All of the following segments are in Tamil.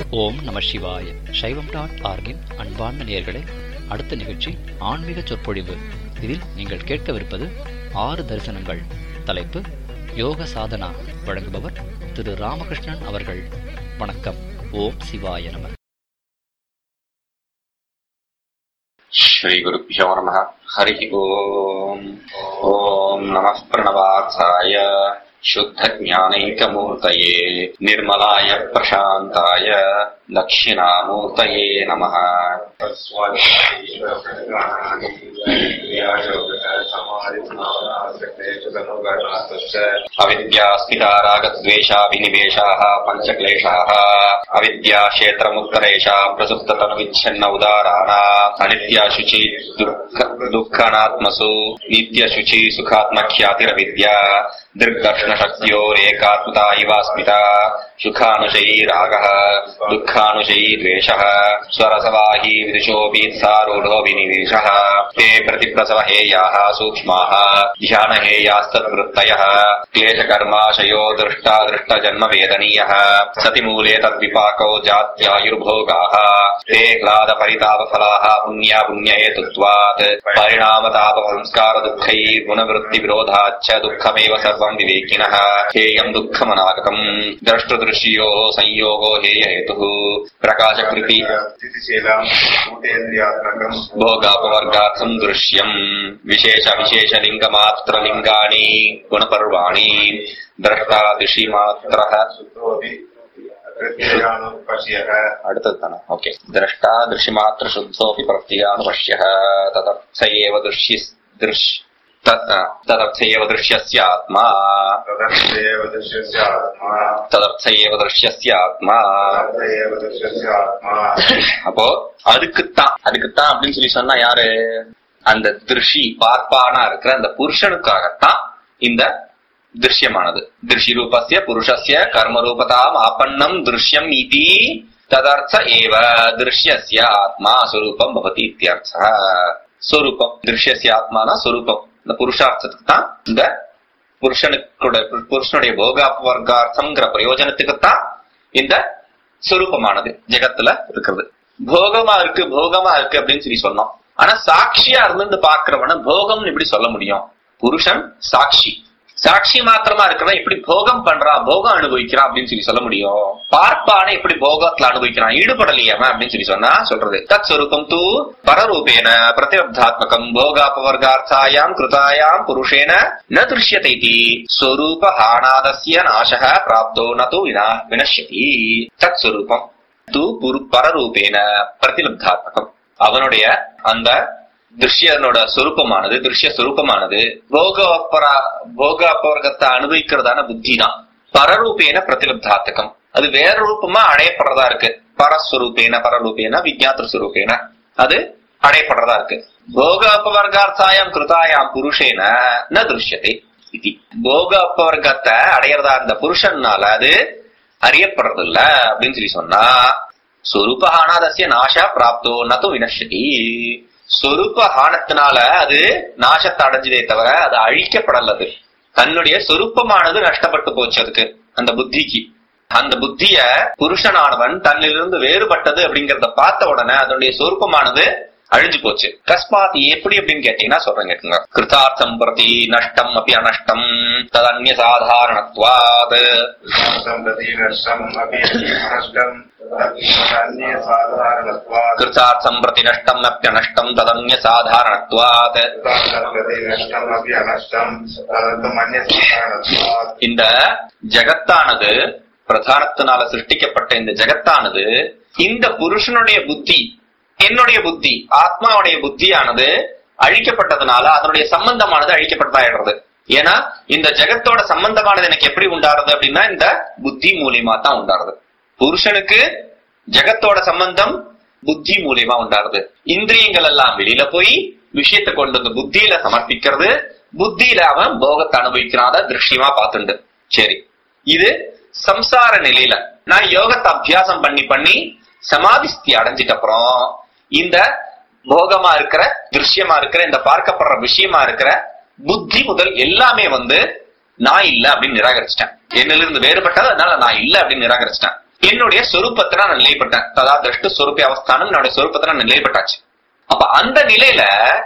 ஓம் நம சிவாய சைவம் டாட் ஆர்கின் அன்பார்ந்த நேயர்களே அடுத்த நிகழ்ச்சி ஆன்மீக சொற்பொழிவு இதில் நீங்கள் கேட்கவிருப்பது ஆறு தரிசனங்கள் தலைப்பு யோக சாதனா வழங்குபவர் திரு ராமகிருஷ்ணன் அவர்கள் வணக்கம் ஓம் சிவாய நம श्रीगुरुभ्यो नमः हरिः ओम् ॐ नमः प्रणवार्थाय शुद्धज्ञानैकमूर्तये निर्मलाय प्रशान्ताय दक्षिणामूर्तये नमः अविद्यास्मितारागद्वेषाभिनिवेशाः पञ्चक्लेशाः अविद्याक्षेत्रमुत्तरेषा प्रसुप्ततनुविच्छिन्न उदाराणा अनित्याशुचि दुःख दुःखनात्मसु नित्यशुचि सुखात्मख्यातिरविद्या दृग्दर्शनशक्त्योरेकात्मता इवास्मिता सुखानुशयी रागः दुःखानुशयी द्वेषः स्वरसवाही विदुषोऽपीत्सारूढोऽभिनिवेशः ते प्रतिप्रसवहेयाः सूक्ष्माः ध्यानहेयास्तद्वृत्तयः क्लेशकर्माशयो दृष्टा दृष्टजन्मवेदनीयः सतिमूले तद्विपाकौ जात्यायुर्भोगाः ते ह्लादपरितापफलाः पुण्या पुण्यहेतुत्वात् परिणामतापसंस्कारदुःखैर्गुणवृत्तिविरोधाच्च दुःखमेव सर्वम् विवेकिनः हेयम् दुःखमनागतम् द्रष्टुदृश्यो संयोगो हेयहेतुः प्रकाशकृति भोगापवर्गार्थम् दृश्यम् विशेषविशेषलिङ्गमात्रलिङ्गानि गुणपर्वाणि द्रष्टा दिशिमात्रः அடுத்தது தானே ஓகே திரஷ்டா திருஷ்யமாத்திர சுத்தோபி பிரத்யானுபஷ்யः ததர்த்த ஏவ திருஷ்ய திருஷ் ததர்த்த ஏவ திருஷ்யஸ்ய ஆத்மா ததர்த்த ஏவ திருஷ்யஸ்ய ஆத்மா அப்போ அதுக்குத்தான் அதுக்குத்தான் அப்படின்னு சொல்லி சொன்னா யாரு அந்த திருஷி பார்ப்பானா இருக்கிற அந்த புருஷனுக்காகத்தான் இந்த திருஷ்யமானது திருஷி ரூபஸ்ய புருஷஸ்ய கர்ம ரூபதாம் ஆப்பன்னம் திருஷ்யம் இதி ததர்த்த ஏவ திருஷ்யஸ்ய ஆத்மா ஸ்வரூபம் பவதி இத்தியர்த்த ஸ்வரூபம் திருஷ்யஸ்ய ஆத்மானா ஸ்வரூபம் இந்த புருஷார்த்தத்துக்கு தான் இந்த புருஷனுக்குடைய புருஷனுடைய போகாபவர்கார்த்தம்ங்கிற பிரயோஜனத்துக்குத்தான் இந்த ஸ்வரூபமானது ஜெகத்துல இருக்கிறது போகமா இருக்கு போகமா இருக்கு அப்படின்னு சொல்லி சொன்னோம் ஆனா சாட்சியா இருந்து பாக்குறவன போகம்னு எப்படி சொல்ல முடியும் புருஷன் சாட்சி சாட்சி மாத்திரமா இருக்கிறவன் எப்படி போகம் பண்றான் போகம் அனுபவிக்கிறான் அப்படின்னு சொல்லி சொல்ல முடியும் பார்ப்பான எப்படி போகத்துல அனுபவிக்கிறான் ஈடுபடலையே அவன் அப்படின்னு சொல்லி சொன்னா சொல்றது தத் ஸ்வரூபம் தூ பரரூபேன பிரதிபத்தாத்மகம் போகாபவர்கார்த்தாயாம் கிருதாயாம் புருஷேன ந திருஷ்யத்தை ஸ்வரூப ஹானாதஸ்ய நாசக பிராப்தோ நது வினா வினஷ்யதி தத் ஸ்வரூபம் தூ பரரூபேன பிரதிலப்தாத்மகம் அவனுடைய அந்த திருஷ்யனோட சொரூபமானது திருஷ்ய சொரூபமானது போக அப்பரா போக அப்பவர்க்கத்தை அனுபவிக்கிறதான புத்தி தான் பரரூபேன பிரதிலப்தாத்தகம் அது வேற ரூபமா அடையப்படுறதா இருக்கு பரஸ்வரூபேன பரரூபேன விஜயாத்திர சுரூபேன அது அடையப்படுறதா இருக்கு போக அப்பவர்க்கார்த்தாயாம் கிருதாயாம் புருஷேன ந திருஷ்யத்தை இது போக அப்பவர்க்கத்தை அடையறதா அந்த புருஷன்னால அது அறியப்படுறது இல்ல அப்படின்னு சொல்லி சொன்னா சொரூபஹானாதசிய நாஷா பிராப்தோ நது வினஷதி சொரூப ஹானத்தினால அது நாசத்தை அடைஞ்சதே தவிர அது அழிக்கப்படலது தன்னுடைய சொரூபமானது நஷ்டப்பட்டு போச்சு அதுக்கு அந்த புத்திக்கு அந்த புத்திய புருஷனானவன் தன்னிலிருந்து வேறுபட்டது அப்படிங்கறத பார்த்த உடனே அதனுடைய சொரூபமானது அழிஞ்சு போச்சு கஸ்மாத் எப்படி அப்படின்னு கேட்டீங்கன்னா சொல்றேன் கேட்டுங்க கிருதார்த்தம் பிரதி நஷ்டம் அப்படி அனஷ்டம் ததன்ய சாதாரணத்வாத் கிருத்தார்த்தம் பிரதி நஷ்டம் அப்பியனஷ்டம் ததன்ய சாதாரணத்வாத் இந்த ஜகத்தானது பிரதானத்தினால சிருஷ்டிக்கப்பட்ட இந்த ஜகத்தானது இந்த புருஷனுடைய புத்தி என்னுடைய புத்தி ஆத்மாவுடைய புத்தியானது அழிக்கப்பட்டதுனால அதனுடைய சம்பந்தமானது அழிக்கப்பட்டதாயிடுறது ஏன்னா இந்த ஜெகத்தோட சம்பந்தமானது எனக்கு எப்படி உண்டாருது அப்படின்னா இந்த புத்தி மூலியமா தான் உண்டாருது புருஷனுக்கு ஜெகத்தோட சம்பந்தம் புத்தி மூலியமா உண்டாருது இந்திரியங்கள் எல்லாம் வெளியில போய் விஷயத்தை கொண்டு வந்து புத்தியில சமர்ப்பிக்கிறது புத்தியில அவன் போகத்தை அனுபவிக்கிறாத திருஷ்யமா பார்த்துண்டு சரி இது சம்சார நிலையில நான் யோகத்தை அபியாசம் பண்ணி பண்ணி சமாதிஸ்தி அடைஞ்சிட்ட அப்புறம் இந்த போகமா இருக்கிற திருஷ்யமா இருக்கிற இந்த பார்க்கப்படுற விஷயமா இருக்கிற புத்தி முதல் எல்லாமே வந்து நான் இல்ல அப்படின்னு நிராகரிச்சிட்டேன் என்னிலிருந்து வேறுபட்டது அதனால நான் இல்ல அப்படின்னு நிராகரிச்சிட்டேன் என்னுடைய சொரூபத்தை நான் நிலைப்பட்டேன் ததா திருஷ்டு சொரூபி அவஸ்தானம் என்னுடைய சொரூபத்தை நான் நிலைப்பட்டாச்சு அப்ப அந்த நிலையில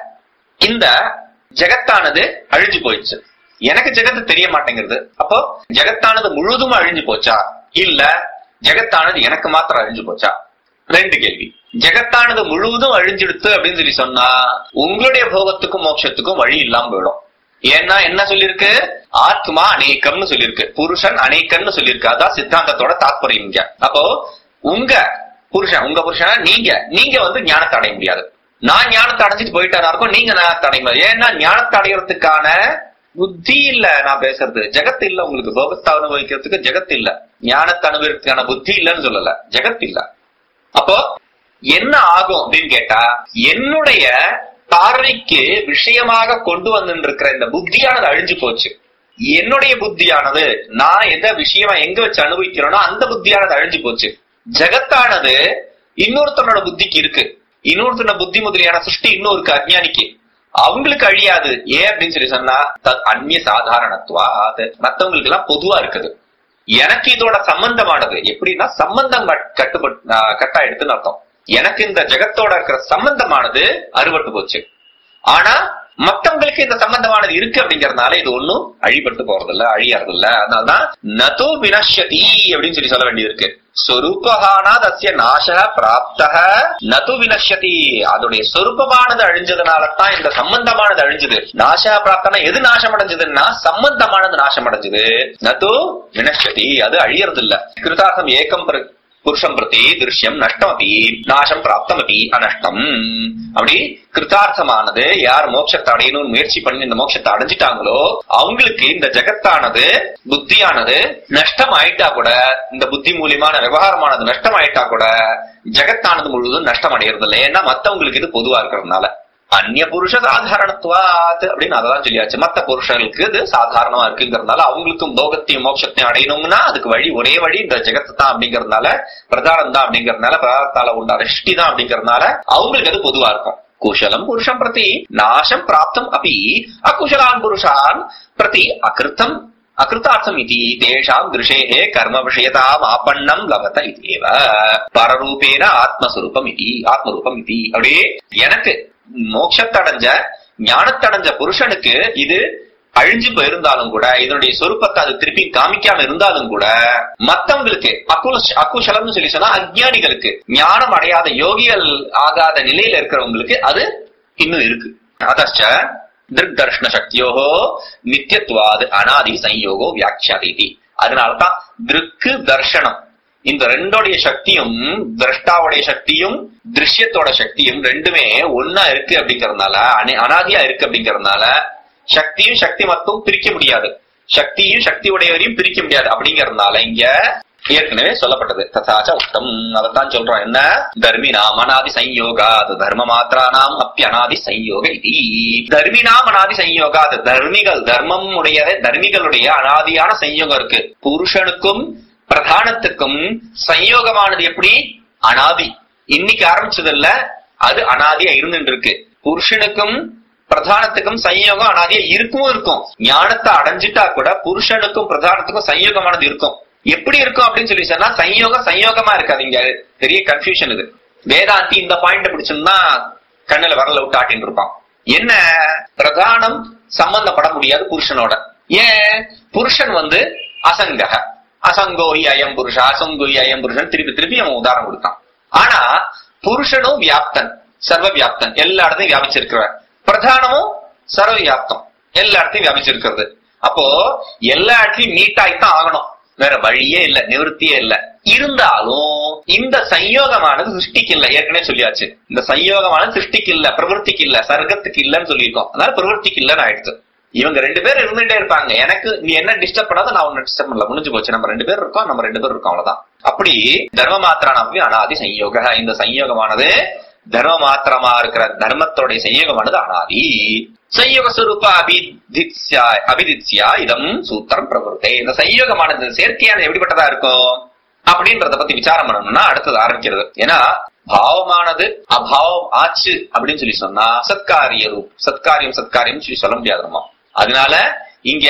இந்த ஜெகத்தானது அழிஞ்சு போயிடுச்சு எனக்கு ஜெகத்து தெரிய மாட்டேங்கிறது அப்போ ஜெகத்தானது முழுதும் அழிஞ்சு போச்சா இல்ல ஜெகத்தானது எனக்கு மாத்திரம் அழிஞ்சு போச்சா ரெண்டு கேள்வி ஜெகத்தானது முழுவதும் அழிஞ்சிடுத்து அப்படின்னு சொல்லி சொன்னா உங்களுடைய போகத்துக்கும் மோட்சத்துக்கும் வழி இல்லாம போயிடும் ஏன்னா என்ன சொல்லிருக்கு ஆத்மா அநேக்கம்னு சொல்லியிருக்கு புருஷன் அநேக்கம்னு சொல்லியிருக்கு அதான் சித்தாந்தத்தோட தாத்பரியம் இங்க அப்போ உங்க புருஷன் உங்க புருஷனா நீங்க நீங்க வந்து ஞானத்தை அடைய முடியாது நான் ஞானத்தை அடைஞ்சிட்டு போயிட்டாரா இருக்கும் நீங்க ஞானத்தை அடைய முடியாது ஏன்னா ஞானத்தை அடையறதுக்கான புத்தி இல்ல நான் பேசுறது ஜெகத் இல்ல உங்களுக்கு போகத்தை அனுபவிக்கிறதுக்கு ஜெகத் இல்ல ஞானத்தை அனுபவிக்கிறதுக்கான புத்தி இல்லைன்னு சொல்லல ஜெகத் இல்ல அப்போ என்ன ஆகும் அப்படின்னு கேட்டா என்னுடைய பார்வைக்கு விஷயமாக கொண்டு வந்து இருக்கிற இந்த புத்தியானது அழிஞ்சு போச்சு என்னுடைய புத்தியானது நான் எதை விஷயமா எங்க வச்சு அனுபவிக்கிறேனோ அந்த புத்தியானது அழிஞ்சு போச்சு ஜெகத்தானது இன்னொருத்தனோட புத்திக்கு இருக்கு இன்னொருத்தனோட புத்தி முதலியான சிருஷ்டி இன்னும் இருக்கு அஜ்ஞானிக்கு அவங்களுக்கு அழியாது ஏன் அப்படின்னு சொல்லி சொன்னா தத் அந்நிய சாதாரணத்துவா அது மத்தவங்களுக்கு எல்லாம் பொதுவா இருக்குது எனக்கு இதோட சம்பந்தமானது எப்படின்னா சம்பந்தம் கட்டுப்பட்டு கட்டா எடுத்துன்னு அர்த்தம் எனக்கு இந்த ஜெகத்தோட இருக்கிற சம்பந்தமானது அறுபட்டு போச்சு ஆனா மத்தவங்களுக்கு இந்த சம்பந்தமானது இருக்கு அப்படிங்கறதுனால இது ஒண்ணும் அழிபட்டு போறது இல்ல அழியறது இல்ல அதனாலதான் நது வினஷ்யதி அப்படின்னு சொல்லி சொல்ல வேண்டியது இருக்கு சொரூபகானா தசிய நாச பிராப்த நது வினஷ்யதி அதோடைய சொரூபமானது அழிஞ்சதுனால தான் இந்த சம்பந்தமானது அழிஞ்சது நாச பிராப்தனா எது நாசம் அடைஞ்சதுன்னா சம்பந்தமானது நாசம் அடைஞ்சது நது வினஷ்யதி அது அழியறது இல்ல கிருதார்த்தம் ஏக்கம் புருஷம் பிரதி திருஷ்யம் நஷ்டமபி நாசம் பிராப்தமபி அனஷ்டம் அப்படி கிருத்தார்த்தமானது யார் மோட்சத்தை அடையணும்னு முயற்சி பண்ணி இந்த மோட்சத்தை அடைஞ்சிட்டாங்களோ அவங்களுக்கு இந்த ஜெகத்தானது புத்தியானது நஷ்டம் ஆயிட்டா கூட இந்த புத்தி மூலியமான விவகாரமானது நஷ்டம் ஆயிட்டா கூட ஜெகத்தானது முழுவதும் நஷ்டம் அடையறது இல்லை ஏன்னா மத்தவங்களுக்கு இது பொதுவா இருக்கிறதுனால அந்நிய புருஷ சாதாரணத்துவாத் அப்படின்னு அதான் சொல்லியாச்சு மத்த புருஷர்களுக்கு இது சாதாரணமா இருக்குங்கிறதுனால அவங்களுக்கும் போகத்தையும் மோட்சத்தையும் அடையணும்னா அதுக்கு வழி ஒரே வழி இந்த ஜெகத்து தான் அப்படிங்கறதுனால பிரதானம் தான் அப்படிங்கறதுனால பிரதானத்தால உண்டான சிருஷ்டி தான் அப்படிங்கறதுனால அவங்களுக்கு அது பொதுவா இருக்கும் குஷலம் புருஷம் பிரதி நாசம் பிராப்தம் அப்படி அகுஷலான் புருஷான் பிரதி அகிருத்தம் அகிருத்தார்த்தம் இது தேஷாம் திருஷேகே கர்ம விஷயதாம் ஆப்பண்ணம் லபத இதேவ பரரூபேன ஆத்மஸ்வரூபம் இது ஆத்மரூபம் இது அப்படியே எனக்கு மோட்சத்தடைஞ்ச ஞானத்தடைஞ்ச புருஷனுக்கு இது அழிஞ்சு போயிருந்தாலும் கூட இதனுடைய சொரூபத்தை அது திருப்பி காமிக்காம இருந்தாலும் கூட மத்தவங்களுக்கு அகுல அக்குஷலம்னு சொல்லி சொன்னா அஜ்ஞானிகளுக்கு ஞானம் அடையாத யோகிகள் ஆகாத நிலையில இருக்கிறவங்களுக்கு அது இன்னும் இருக்கு அதச்ச திருக் தர்ஷன சக்தியோகோ நித்தியத்துவாது அனாதி சம்யோகோ வியாக்கியாதி அதனாலதான் திருக்கு தர்ஷனம் இந்த ரெண்டோடைய சக்தியும் திரஷ்டாவுடைய சக்தியும் திருஷ்யத்தோட சக்தியும் ரெண்டுமே ஒன்னா இருக்கு அப்படிங்கறதுனால அனாதியா இருக்கு அப்படிங்கறதுனால சக்தியும் சக்தி மட்டும் பிரிக்க முடியாது சக்தியும் சக்தி உடையவரையும் பிரிக்க முடியாது அப்படிங்கறதுனால இங்க ஏற்கனவே சொல்லப்பட்டது ததாச்ச உத்தம் அதைத்தான் சொல்றோம் என்ன தர்மினாம் அனாதி சம்யோகா அது தர்ம மாத்திரானாம் அப்பி அனாதி சம்யோக இது தர்மினாம் அனாதி சம்யோகா அது தர்மிகள் தர்மம் உடைய தர்மிகளுடைய அனாதியான சம்யோகம் இருக்கு புருஷனுக்கும் பிரதானத்துக்கும் சம்யோகமானது எப்படி அனாதி இன்னைக்கு ஆரம்பிச்சது இல்ல அது அனாதியா இருந்துட்டு இருக்கு புருஷனுக்கும் பிரதானத்துக்கும் சம்யோகம் அனாதியா இருக்கும் இருக்கும் ஞானத்தை அடைஞ்சிட்டா கூட புருஷனுக்கும் பிரதானத்துக்கும் சம்யோகமானது இருக்கும் எப்படி இருக்கும் அப்படின்னு சொல்லி சொன்னா சம்யோகம் சம்யோகமா இருக்காது இங்க பெரிய கன்ஃபியூஷன் இது வேதாந்தி இந்த பாயிண்ட் பிடிச்சிருந்தா கண்ணுல வரல விட்டு ஆட்டின்னு இருப்பான் என்ன பிரதானம் சம்பந்தப்பட முடியாது புருஷனோட ஏன் புருஷன் வந்து அசங்கக அசங்கோஹி அயம் புருஷா அசங்கோஹி அயம் புருஷன் திருப்பி திருப்பி அவன் உதாரணம் கொடுத்தான் ஆனா புருஷனும் வியாப்தன் சர்வ வியாப்தன் எல்லா இடத்தையும் வியாபிச்சிருக்கிறவன் பிரதானமும் சர்வ வியாப்தம் எல்லா இடத்தையும் வியாபிச்சிருக்கிறது அப்போ எல்லா இடத்துலயும் மீட் ஆகித்தான் ஆகணும் வேற வழியே இல்ல நிவர்த்தியே இல்ல இருந்தாலும் இந்த சம்யோகமானது சிருஷ்டிக்கு இல்ல ஏற்கனவே சொல்லியாச்சு இந்த சம்யோகமானது சிருஷ்டிக்கு இல்ல பிரவருத்திக்கு இல்ல சர்க்கத்துக்கு இல்லன்னு சொல்லியிருக்கோம் அதனால பிரவருத்திக்கு இல்லன்னு ஆயிடுச்சு இவங்க ரெண்டு பேர் இருந்துட்டே இருப்பாங்க எனக்கு நீ என்ன டிஸ்டர்ப் பண்ணாத நான் உன்னை டிஸ்டர்ப் பண்ணல முடிஞ்சு போச்சு நம்ம ரெண்டு பேர் இருக்கோம் நம்ம ரெண்டு பேர் இருக்கோம் அவ்வளவுதான் அப்படி தர்ம மாத்திரானப்பி அனாதி சம்யோக இந்த சம்யோகமானது தர்ம மாத்திரமா இருக்கிற தர்மத்தோடைய சம்யோகமானது அனாதி சம்யோக சுரூப அபிதித்யா அபிதித்யா இதம் சூத்திரம் பிரவருத்தே இந்த சம்யோகமானது செயற்கையானது எப்படிப்பட்டதா இருக்கும் அப்படின்றத பத்தி விசாரம் பண்ணணும்னா அடுத்தது ஆரம்பிக்கிறது ஏன்னா பாவமானது அபாவம் ஆச்சு அப்படின்னு சொல்லி சொன்னா சத்காரிய ரூப் சத்காரியம் சத்காரியம் சொல்லி சொல்ல முடியாது நம்ம அதனால இங்க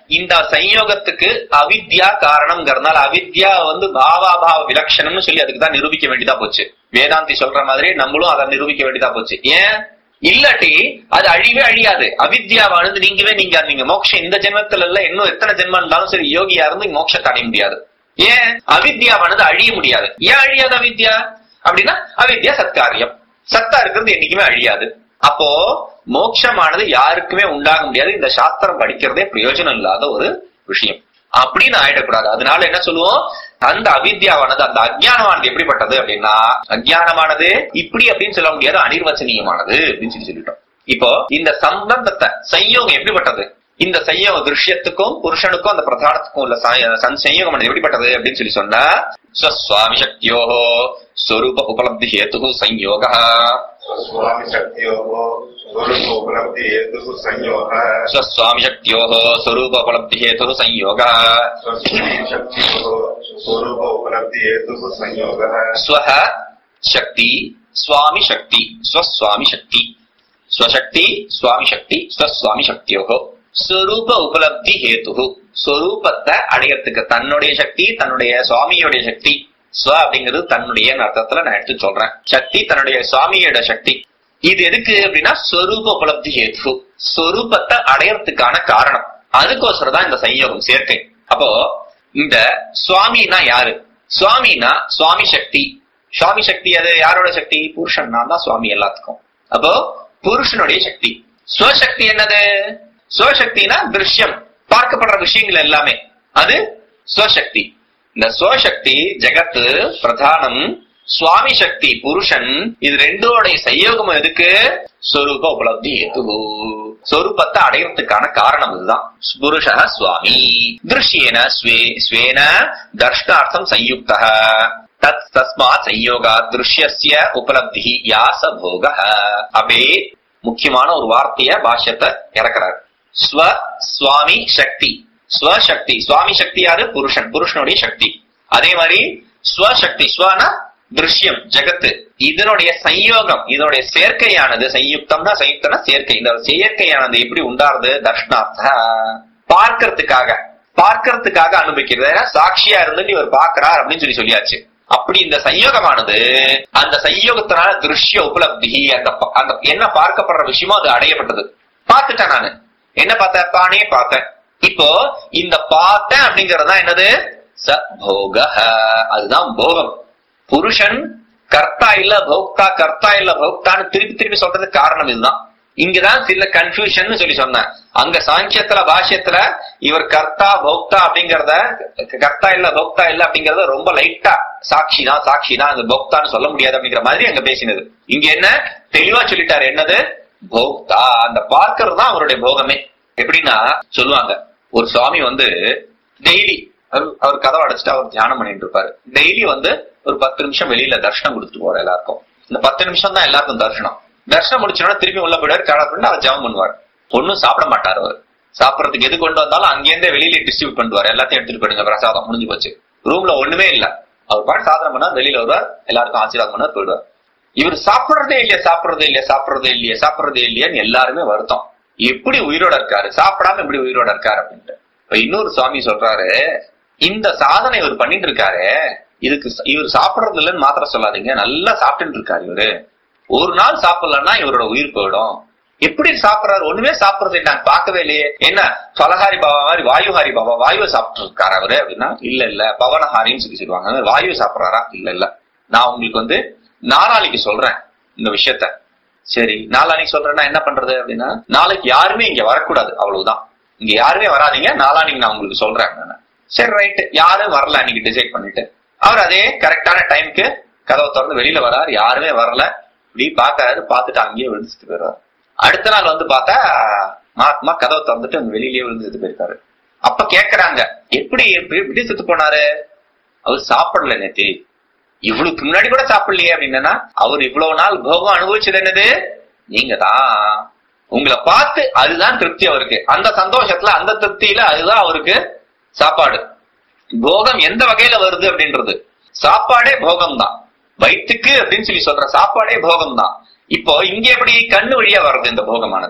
இந்த சம்யோகத்துக்கு அவித்யா காரணம்ங்கிறதுனால அவித்யா வந்து பாவாபாவ விலட்சணம்னு சொல்லி அதுக்கு தான் நிரூபிக்க வேண்டியதா போச்சு வேதாந்தி சொல்ற மாதிரி நம்மளும் அதை நிரூபிக்க வேண்டியதா போச்சு ஏன் இல்லாட்டி அது அழிவே அழியாது அவித்யாவானது நீங்கவே நீங்க நீங்க மோட்சம் இந்த ஜென்மத்துல இல்ல இன்னும் எத்தனை ஜென்மம் இருந்தாலும் சரி யோகியா இருந்து மோட்சத்தை அடைய முடியாது ஏன் அவித்யாவானது அழிய முடியாது ஏன் அழியாது அவித்யா அப்படின்னா அவித்யா சத்காரியம் சத்தா இருக்கிறது என்னைக்குமே அழியாது அப்போ மோட்சமானது யாருக்குமே உண்டாக முடியாது இந்த சாஸ்திரம் படிக்கிறதே பிரயோஜனம் இல்லாத ஒரு விஷயம் அப்படின்னு ஆயிடக்கூடாது அதனால என்ன சொல்லுவோம் அந்த அவித்யாவானது அந்த அஜ்ஞானமானது எப்படிப்பட்டது அப்படின்னா அஜ்ஞானமானது இப்படி அப்படின்னு சொல்ல முடியாது அனிர்வச்சனீயமானது அப்படின்னு சொல்லி சொல்லிட்டோம் இப்போ இந்த சம்பந்தத்தை சையோகம் எப்படிப்பட்டது இந்த சையோக திருஷ்யத்துக்கும் புருஷனுக்கும் அந்த பிரதானத்துக்கும் உள்ள ச- சன் சையோகம் எப்படிப்பட்டது அப்படின்னு சொல்லி சொன்னா ஸ்வஸ்வாமி சக்தியோஹோ ஸ்வரூப உபலப்தி ஹேத்து சம்யோக स्वस्वामि शक्त्योः स्वरूपोपलब्धि हेतुः संयोगः ஸ்வஸ்வாமி சக்தியோஹோ ஸ்வரூப உபலப்தி ஹேத்து சம்யோக स्वस्वामि शक्त्योः स्वरूपोपलब्धि हेतुः संयोगः ஸ்வஹ சக்தி சுவாமி சக்தி ஸ்வஸ்வாமி சக்தி ஸ்வசக்தி சுவாமி சக்தி ஸ்வஸ்வாமி சக்தியோகோ ஸ்வரூப உபலப்தி ஹேத்து ஸ்வரூபத்தை அடையறதுக்கு தன்னுடைய சக்தி தன்னுடைய சுவாமியோடைய சக்தி ஸ்வ அப்படிங்கிறது தன்னுடைய அர்த்தத்துல நான் எடுத்து சொல்றேன் சக்தி தன்னுடைய சுவாமியோட சக்தி இது எதுக்கு அப்படின்னா ஸ்வரூப உபலப்தி ஹேத்து ஸ்வரூபத்தை அடையறதுக்கான காரணம் அதுக்கோசரம் தான் இந்த சம்யோகம் சேர்க்கை அப்போ இந்த சுவாமினா யாரு சுவாமினா சுவாமி சக்தி சுவாமி சக்தி அது யாரோட சக்தி புருஷன் நான் தான் சுவாமி எல்லாத்துக்கும் அப்போ புருஷனுடைய சக்தி ஸ்வசக்தி என்னது ஸ்வசக்தினா திருஷ்யம் பார்க்கப்படுற விஷயங்கள் எல்லாமே அது ஸ்வசக்தி இந்த ஸ்வசக்தி ஜெகத்து பிரதானம் சுவாமி சக்தி புருஷன் இது ரெண்டோடைய சயோகம் எதுக்கு ஸ்வரூப உபலப்தி எது ஸ்வரூபத்தை அடையறதுக்கான காரணம் இதுதான் புருஷ சுவாமி திருஷ்யேன ஸ்வே ஸ்வேன தர்ஷ்டார்த்தம் சயுக்த தத் தஸ்மாத் சயோகா திருஷ்யஸ்ய உபலப்தி யா ச போக அப்படியே முக்கியமான ஒரு வார்த்தைய பாஷ்யத்தை இறக்குறாரு ஸ்வ சுவாமி சக்தி ஸ்வசக்தி சுவாமி சக்தி யாரு புருஷன் புருஷனுடைய சக்தி அதே மாதிரி ஸ்வசக்தி ஸ்வனா திருஷ்யம் ஜெகத்து இதனுடைய சம்யோகம் இதனுடைய சேர்க்கையானது சயுக்தம்னா சயுக்தம்னா சேர்க்கை இந்த சேர்க்கையானது எப்படி உண்டாருது தர்ஷனார்த்த பார்க்கறதுக்காக பார்க்கறதுக்காக அனுபவிக்கிறது ஏன்னா சாட்சியா இருந்து இவர் பார்க்கிறார் அப்படின்னு சொல்லி சொல்லியாச்சு அப்படி இந்த சம்யோகமானது அந்த சம்யோகத்தினால திருஷ்ய உபலப்தி அந்த ப- அந்த என்ன பார்க்கப்படுற விஷயமோ அது அடையப்பட்டது பார்த்துட்டேன் நானு என்ன பார்த்தேன் தானே பார்த்தேன் இப்போ இந்த பார்த்தேன் அப்படிங்கறது தான் என்னது ச போக அதுதான் போகம் புருஷன் கர்த்தா இல்ல பௌக்தா கர்த்தா இல்ல பௌக்தான்னு திருப்பி திருப்பி சொல்றதுக்கு காரணம் இதுதான் இங்கதான் சில கன்ஃபியூஷன் சொல்லி சொன்னேன் அங்க சாங்கியத்துல பாஷ்யத்துல இவர் கர்த்தா பௌக்தா அப்படிங்கறத கர்த்தா இல்ல பௌக்தா இல்ல அப்படிங்கறத ரொம்ப லைட்டா சாட்சி தான் சாட்சி தான் அந்த பௌக்தான்னு சொல்ல முடியாது அப்படிங்கிற மாதிரி அங்க பேசினது இங்க என்ன தெளிவா சொல்லிட்டாரு என்னது பௌக்தா அந்த பார்க்கறது தான் அவருடைய போகமே எப்படின்னா சொல்லுவாங்க ஒரு சுவாமி வந்து டெய்லி அவர் கதவை அடைச்சிட்டு அவர் தியானம் பண்ணிட்டு இருப்பாரு டெய்லி வந்து ஒரு பத்து நிமிஷம் வெளியில தர்ஷனம் கொடுத்துட்டு போற எல்லாருக்கும் இந்த பத்து நிமிஷம் தான் எல்லாருக்கும் தர்ஷனம் தர்ஷனம் முடிச்சோன்னா திருப்பி உள்ள போயிடுவாரு கடை பண்ணி அவர் ஜெபம் பண்ணுவார் ஒன்னும் சாப்பிட மாட்டாரு அவர் சாப்பிடறதுக்கு எது கொண்டு வந்தாலும் அங்கேருந்தே வெளியில டிஸ்ட்ரிபியூட் பண்ணுவார் எல்லாத்தையும் எடுத்துட்டு போயிடுங்க பிரசாதம் முடிஞ்சு போச்சு ரூம்ல ஒண்ணுமே இல்ல அவர் பாட்டு சாதனம் பண்ணா வெளியில வருவார் எல்லாருக்கும் ஆசீர்வாதம் பண்ணார் போயிடுவார் இவர் சாப்பிடுறதே இல்லையா சாப்பிடுறதே இல்லையா சாப்பிடுறதே இல்லையா சாப்பிடுறதே இல்லையான்னு எல்லாருமே வருத்தம் எப்படி உயிரோட இருக்காரு சாப்பிடாம எப்படி உயிரோட இருக்காரு அப்படின்ட்டு இப்ப இன்னொரு சுவாமி சொல்றாரு இந்த சாதனை இவர் பண்ணிட்டு இருக்காரு இதுக்கு ச- இவர் சாப்பிடுறது இல்லைன்னு மாத்திரம் சொல்லாதீங்க நல்லா சாப்பிட்டுட்டு இருக்காரு இவரு ஒரு நாள் சாப்பிடலன்னா இவரோட உயிர் போயிடும் எப்படி சாப்பிடுறாரு ஒண்ணுமே சாப்பிடுறது நான் பார்க்கவே இல்லையே என்ன பலஹாரி பாபா மாதிரி வாயுஹாரி பாபா வாயுவை சாப்பிட்டு இருக்காரு அவரு அப்படின்னா இல்ல இல்ல பவனஹாரின்னு சொல்லி சொல்லுவாங்க அந்த மாதிரி வாயுவை சாப்பிடுறாரா இல்ல இல்ல நான் உங்களுக்கு வந்து நாளாளிக்கு சொல்றேன் இந்த விஷயத்த சரி நாளானிக்கு சொல்றேன்னா என்ன பண்றது அப்படின்னா நாளைக்கு யாருமே இங்க வரக்கூடாது அவ்வளவுதான் இங்க யாருமே வராதீங்க நாளானிக்கு நான் உங்களுக்கு சொல்றேன் நானு. சரி ரைட் யாரும் வரல அன்னைக்கு டிசைட் பண்ணிட்டு அவர் அதே கரெக்டான டைம்க்கு கதவை திறந்து வெளியில வராரு யாருமே வரல இப்படி பாக்குறாரு பார்த்துட்டு அங்கேயே விழுந்துட்டு போயிடுறாரு அடுத்த நாள் வந்து பார்த்தா மகாத்மா கதவை திறந்துட்டு அங்க வெளியிலேயே விழுந்துட்டு போயிருக்காரு அப்ப கேக்குறாங்க எப்படி எப்படி எப்படி செத்து போனாரு அவர் சாப்பிடல நேத்தி இவளுக்கு முன்னாடி கூட சாப்பிடலையே அப்படின்னா அவர் இவ்வளவு நாள் போகம் அனுபவிச்சது என்னது நீங்க தான் உங்களை பார்த்து அதுதான் திருப்தி அவருக்கு அந்த சந்தோஷத்துல அந்த திருப்தியில அதுதான் அவருக்கு சாப்பாடு போகம் எந்த வகையில வருது அப்படின்றது சாப்பாடே போகம் தான் வயிற்றுக்கு அப்படின்னு சொல்லி சொல்ற சாப்பாடே போகம் தான் இப்போ இங்க எப்படி கண்ணு வழியா வருது இந்த போகமானது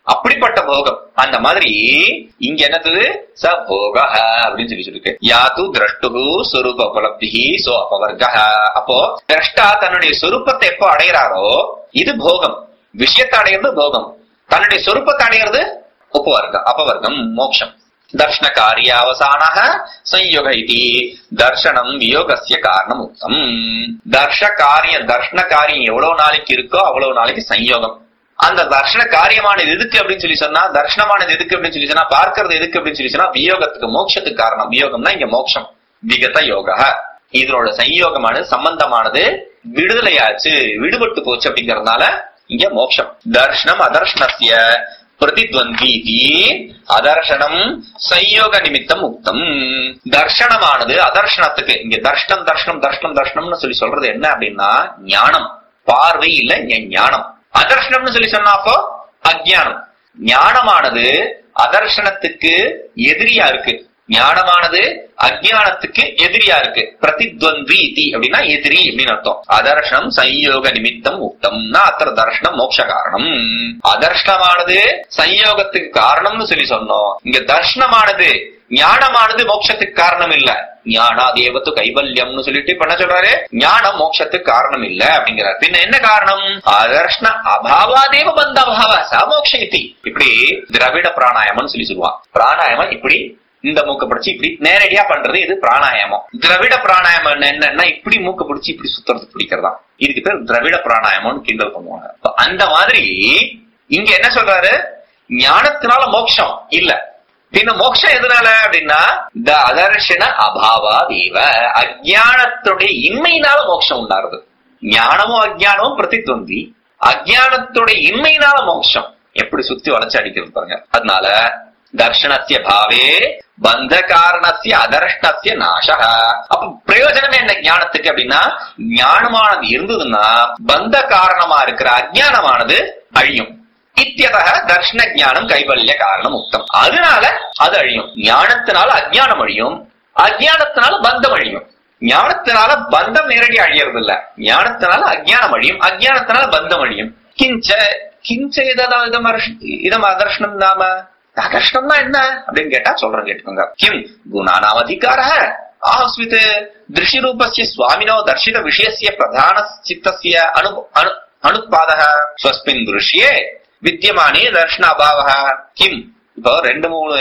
அப்படிப்பட்ட போகம் அந்த மாதிரி இங்க என்னது ச போக அப்படின்னு சொல்லி சொல்லிருக்கு யாது திரஷ்டு சொரூப உபலப்தி சோ அபவர்க அப்போ திரஷ்டா தன்னுடைய சொரூபத்தை எப்போ அடைகிறாரோ இது போகம் விஷயத்தை அடைகிறது போகம் தன்னுடைய சொரூபத்தை அடைகிறது உபவர்க்கம் அபவர்க்கம் மோட்சம் தர்ஷன காரிய அவசான संयोग इति தர்ஷனம் வியோகசிய காரணம் உத்தம் தர்ஷ காரியம் தர்ஷன காரியம் எவ்வளவு நாளைக்கு இருக்கோ அவ்வளவு நாளைக்கு சம்யோகம் அந்த தர்ஷன காரியமானது எதுக்கு அப்படின்னு சொல்லி சொன்னா தர்ஷனமானது எதுக்கு அப்படின்னு சொல்லி சொன்னா பார்க்கறது எதுக்கு அப்படின்னு சொல்லி சொன்னா வியோகத்துக்கு மோட்சத்துக்கு காரணம் வியோகம்னா இங்க மோட்சம் விகத யோக இதனோட சம்யோகமானது சம்பந்தமானது விடுதலையாச்சு விடுபட்டு போச்சு அப்படிங்கறதுனால இங்க மோட்சம் தர்ஷனம் அதர்ஷனசிய பிரதித்வந்தி அதர்ஷனம் சம்யோக நிமித்தம் உக்தம் தர்ஷனமானது அதர்ஷனத்துக்கு இங்க தர்ஷனம் தர்ஷனம் தர்ஷனம் தர்ஷனம்னு சொல்லி சொல்றது என்ன அப்படின்னா ஞானம் பார்வை இல்ல இங்க ஞானம் அதர்ஷனம்னு சொல்லி சொன்னா அப்போ அஜ்ஞானம் ஞானமானது அதர்ஷனத்துக்கு எதிரியா இருக்கு ஞானமானது அஜ்ஞானத்துக்கு எதிரியா இருக்கு பிரதித்வந்தி இதி அப்படின்னா எதிரி அப்படின்னு அர்த்தம் அதர்ஷனம் சம்யோக நிமித்தம் உக்தம்னா அத்தர தர்ஷனம் மோட்ச காரணம் அதர்ஷனமானது சம்யோகத்துக்கு காரணம்னு சொல்லி சொன்னோம் இங்க தர்ஷனமானது ஞானமானது மோட்சத்துக்கு காரணம் இல்ல ஞானா தேவத்து கைவல்யம்னு சொல்லிட்டு இப்ப என்ன சொல்றாரு ஞானம் மோட்சத்துக்கு காரணம் இல்ல அப்படிங்கிறார் பின்ன என்ன காரணம் அதர்ஷன அபாவாதேவ பந்த அபாவ சமோக்ஷ இதி இப்படி திரவிட பிராணாயாமம்னு சொல்லி சொல்லுவான் பிராணாயாமம் இப்படி இந்த மூக்க பிடிச்சு இப்படி நேரடியா பண்றது இது பிராணாயாமம் திரவிட பிராணாயாமம் என்னன்னா இப்படி மூக்க பிடிச்சு இப்படி சுத்துறது பிடிக்கிறதா இதுக்கு பேர் திரவிட பிராணாயாமம்னு கிண்டல் பண்ணுவாங்க அப்ப அந்த மாதிரி இங்க என்ன சொல்றாரு ஞானத்தினால மோட்சம் இல்ல பின்ன மோட்சம் எதனால அப்படின்னா த அதர்ஷன அபாவா தேவ அஜானத்துடைய இன்மையினால மோட்சம் உண்டாருது ஞானமும் அஜ்ஞானமும் பிரதித்வந்தி அஜ்ஞானத்துடைய இன்மையினால மோட்சம் எப்படி சுத்தி வளைச்சு அடிக்கிறது பாருங்க அதனால தர்ஷனத்திய பாவே பந்த காரணத்திய அதர்ஷ்டத்திய நாச அப்ப பிரயோஜனமே என்ன ஞானத்துக்கு அப்படின்னா ஞானமானது இருந்ததுன்னா பந்த காரணமா இருக்கிற அஜ்ஞானமானது அழியும் இத்தியதக தர்ஷன ஞானம் கைவல்ய காரணம் உத்தம் அதனால அது அழியும் ஞானத்தினால அஜ்ஞானம் அழியும் அஜ்ஞானத்தினால பந்தம் அழியும் ஞானத்தினால பந்தம் நேரடி அழியறது இல்ல ஞானத்தினால அஜ்ஞானம் அழியும் அஜ்ஞானத்தினால பந்தம் அழியும் கிஞ்ச கிஞ்ச இதம் இதம் அரஷ்- இதம் அதர்ஷனம் நாம அதர்ஷனம்னா என்ன அப்படின்னு கேட்டா சொல்றேன் கேட்டுக்கோங்க கிம் குணானாம் அதிகார ஆஸ்வித் திருஷி ரூபஸ்ய சுவாமினோ தர்ஷித விஷயஸ்ய பிரதான சித்தஸ்ய அனு அனு அனுத்பாதக ஸ்வஸ்மின் திருஷ்யே வித்தியமானே தர்ஷன அபாவக கிம் இப்போ ரெண்டு மூணு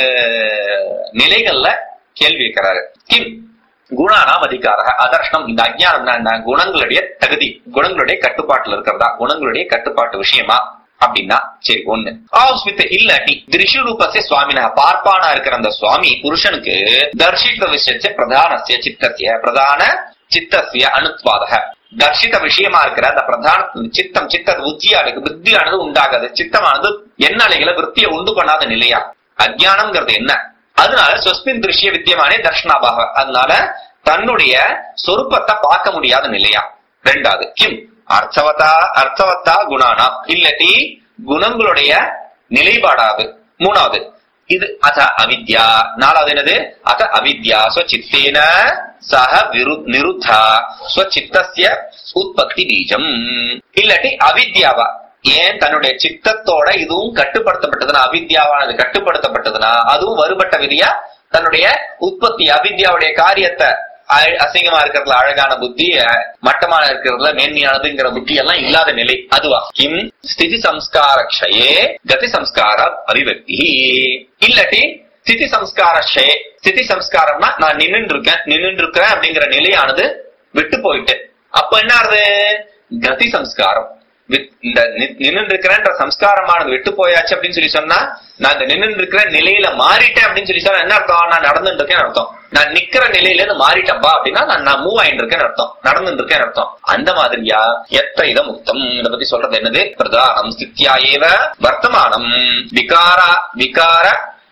நிலைகள்ல கேள்வி இருக்கிறாரு கிம் குணானாம் அதிகார அதர்ஷனம் இந்த அஜ்ஞானம்னா என்ன குணங்களுடைய தகுதி குணங்களுடைய கட்டுப்பாட்டுல இருக்கிறதா குணங்களுடைய கட்டுப்பாட்டு விஷயமா அப்படின்னா சரி ஒண்ணு ஆஸ்மித்த இல்லாட்டி திருஷி ரூபஸ்ய சுவாமினா பார்ப்பானா இருக்கிற அந்த சுவாமி புருஷனுக்கு தர்ஷித்த விஷயத்த பிரதானசிய சித்தசிய பிரதான சித்தசிய அனுத்வாதக தர்ஷித விஷயமா இருக்கிற அந்த பிரதான சித்தம் சித்த புத்தியானது புத்தியானது உண்டாகாது சித்தமானது எண்ணலைகளை விற்த்தியை உண்டு பண்ணாத நிலையா அஜ்ஞானம்ங்கிறது என்ன அதனால சொஸ்மின் திருஷ்ய வித்தியமானே தர்ஷனாபாக அதனால தன்னுடைய சொரூபத்தை பார்க்க முடியாத நிலையா ரெண்டாவது கிம் அர்த்தவத்தா அர்த்தவத்தா குணானா இல்லாட்டி குணங்களுடைய நிலைப்பாடாது மூணாவது இது அத அவித்யா நாலாவது என்னது அத அவித்யா ஸ்வச்சித்தேன சக விரு நிருத்தா ஸ்வச்சித்தஸ்ய உற்பத்தி பீஜம் இல்லாட்டி அவித்யாவா ஏன் தன்னுடைய சித்தத்தோட இதுவும் கட்டுப்படுத்தப்பட்டதுன்னா அவித்யாவானது கட்டுப்படுத்தப்பட்டதுன்னா அதுவும் வருபட்ட விதியா தன்னுடைய உற்பத்தி அவித்யாவுடைய காரியத்தை அ- அசிங்கமா இருக்கிறதுல அழகான புத்தி அஹ், மட்டமான இருக்கிறதுல மேன்மையானதுங்கிற புத்தி எல்லாம் இல்லாத நிலை அதுவா கிம் ஸ்திதி சம்ஸ்கார க்ஷயே கதி சம்ஸ்கார அபிவக்தி இல்லாட்டி ஸ்திதி சம்ஸ்கார க்ஷயே ஸ்திதி சம்ஸ்காரம்னா நான் நின்னுட்டு இருக்கேன் நின்னுட்டு இருக்கிறேன் அப்படிங்கிற நிலையானது விட்டு போயிட்டு அப்ப என்ன ஆகுது கதி சம்ஸ்காரம் வித்- இந்த நின்று இருக்கிறேன்ற சம்ஸ்காரமானது விட்டு போயாச்சு அப்படின்னு சொல்லி சொன்னா நான் இந்த நின்று இருக்கிற நிலையில மாறிட்டேன் அப்படின்னு சொல்லி சொன்னா என்ன அர்த்தம் நான் நடந்துட்டு இருக்கேன்னு அர்த்தம் நான் நிக்கிற நிலையில இருந்து மாறிட்டப்பா அப்படின்னா நான் நான் மூவ் ஆயிட்டு இருக்கேன்னு அர்த்தம் நடந்துட்டு இருக்கேன்னு அர்த்தம் அந்த மாதிரியா எத்த இத முக்தம் இத பத்தி சொல்றது என்னது பிரதானம் ஸ்தித்யா ஏவ வர்த்தமானம் விகாரா விகார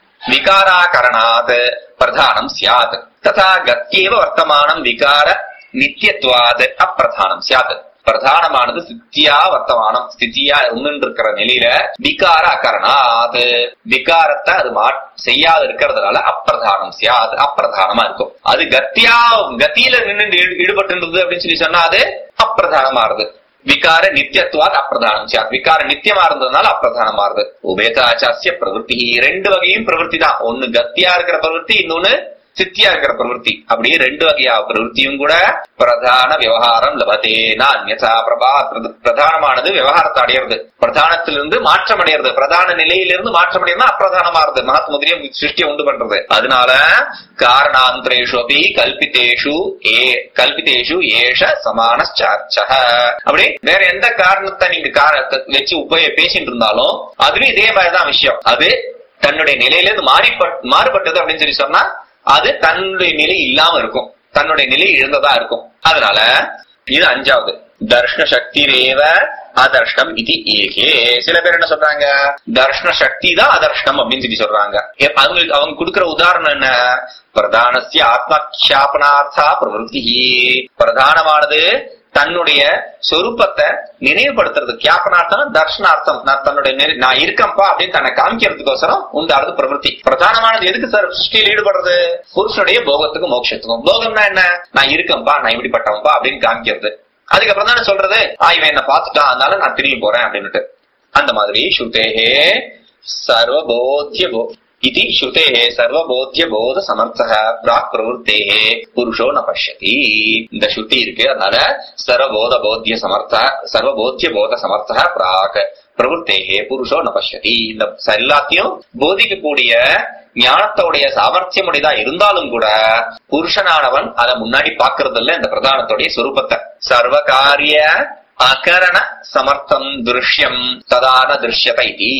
விகாராகரணாத் பிரதானம் சியாத் ததா கத்தியேவ வர்த்தமானம் விகார நித்தியத்வாத் அப்பிரதானம் சியாத் பிரதானமானது ஸ்தித்தியா வர்த்தமானம் ஸ்தித்தியா இருந்துட்டு இருக்கிற நிலையில விகார அகரணாத் விகாரத்தை அது மா செய்யாது இருக்கிறதுனால அப்பிரதானம் சியாது அப்பிரதானமா இருக்கும் அது கத்தியா கத்தியில நின்று ஈடுபட்டு இருந்தது அப்படின்னு சொல்லி சொன்னா அது அப்பிரதானமா இருது விகார நித்தியத்துவாத் அப்பிரதானம் சாத் விகார நித்தியமா இருந்ததுனால அப்பிரதானமா இருது உபேதாச்சாசிய பிரவருத்தி ரெண்டு வகையும் பிரவருத்தி தான் ஒண்ணு கத்தியா இருக்கிற பிரவருத்தி இன்னொன்னு சித்தியா இருக்கிற பிரவருத்தி அப்படியே ரெண்டு வகையா பிரவருத்தியும் கூட பிரதான விவகாரம் லபதேனா அந்யதா பிரபா பிரத- பிரதானமானது விவகாரத்தை அடையிறது பிரதானத்திலிருந்து மாற்றம் அடையிறது பிரதான நிலையிலிருந்து மாற்றம் அடையிறது அப்பிரதானமாறுது மகாத்முதிரியம் சிருஷ்டியை உண்டு பண்றது அதனால காரணாந்திரேஷு அபி கல்பித்தேஷு ஏ கல்பித்தேஷு ஏஷ சமானச்சார்ச்ச அப்படி வேற எந்த காரணத்தை நீங்க காரணத்தை வச்சு உபய பேசிட்டு இருந்தாலும் அதுலயும் இதே மாதிரிதான் விஷயம் அது தன்னுடைய நிலையிலிருந்து மாறிப்பட் மாறுபட்டது அப்படின்னு சொல்லி சொன்னா அது தன்னுடைய நிலை இல்லாம இருக்கும் தன்னுடைய நிலை இழந்ததா இருக்கும் அதனால இது அஞ்சாவது தர்ஷன சக்தி ரேவ அதர்ஷ்டம் இது ஏகே சில பேர் என்ன சொல்றாங்க தர்ஷன சக்தி தான் அதர்ஷ்டம் அப்படின்னு சொல்லி சொல்றாங்க எ- அவங்களுக்கு அவங்க கொடுக்கிற உதாரணம் என்ன பிரதானசிய ஆத்மக்ஷாபனார்த்தா பிரவருத்தி பிரதானமானது தன்னுடைய சொரூபத்தை நினைவுபடுத்துறது கியாபனார்த்தம் தர்ஷனார்த்தம் நான் தன்னுடைய நினை- நான் இருக்கேன்ப்பா அப்படின்னு தன்னை காமிக்கிறதுக்கோசரம் உண்டாறது பிரவருத்தி பிரதானமானது எதுக்கு சார் சிருஷ்டியில் ஈடுபடுறது புருஷனுடைய போகத்துக்கும் மோட்சத்துக்கும் போகம்னா என்ன நான் இருக்கேன்ப்பா நான் இப்படிப்பட்டவன்பா அப்படின்னு காமிக்கிறது அதுக்கப்புறம் தானே சொல்றது ஆ இவன் என்ன பார்த்துட்டான் அதனால நான் திரும்பி போறேன் அப்படின்னுட்டு அந்த மாதிரி ஸ்ருதேஹே சர்வபோத்திய போ இது ஸ்ருதேஹே சர்வபோத்திய போத சமர்த்தக பிராக் பிரவருத்தேஹே புருஷோ ந பஷ்யதி இந்த ஸ்ருதி இருக்கு அதனால சர்வபோத போத்திய சமர்த்த சர்வபோத்திய போத சமர்த்தக பிராக் பிரவருத்தேகே புருஷோ ந பஷ்யதி இந்த எல்லாத்தையும் போதிக்கக்கூடிய ஞானத்தோடைய சாமர்த்தியம் உடையதா இருந்தாலும் கூட புருஷனானவன் அதை முன்னாடி பாக்குறது இல்ல இந்த பிரதானத்துடைய சொரூபத்தை சர்வகாரிய அகரண சமர்த்தம் திருஷ்யம் ததான திருஷ்யத இதி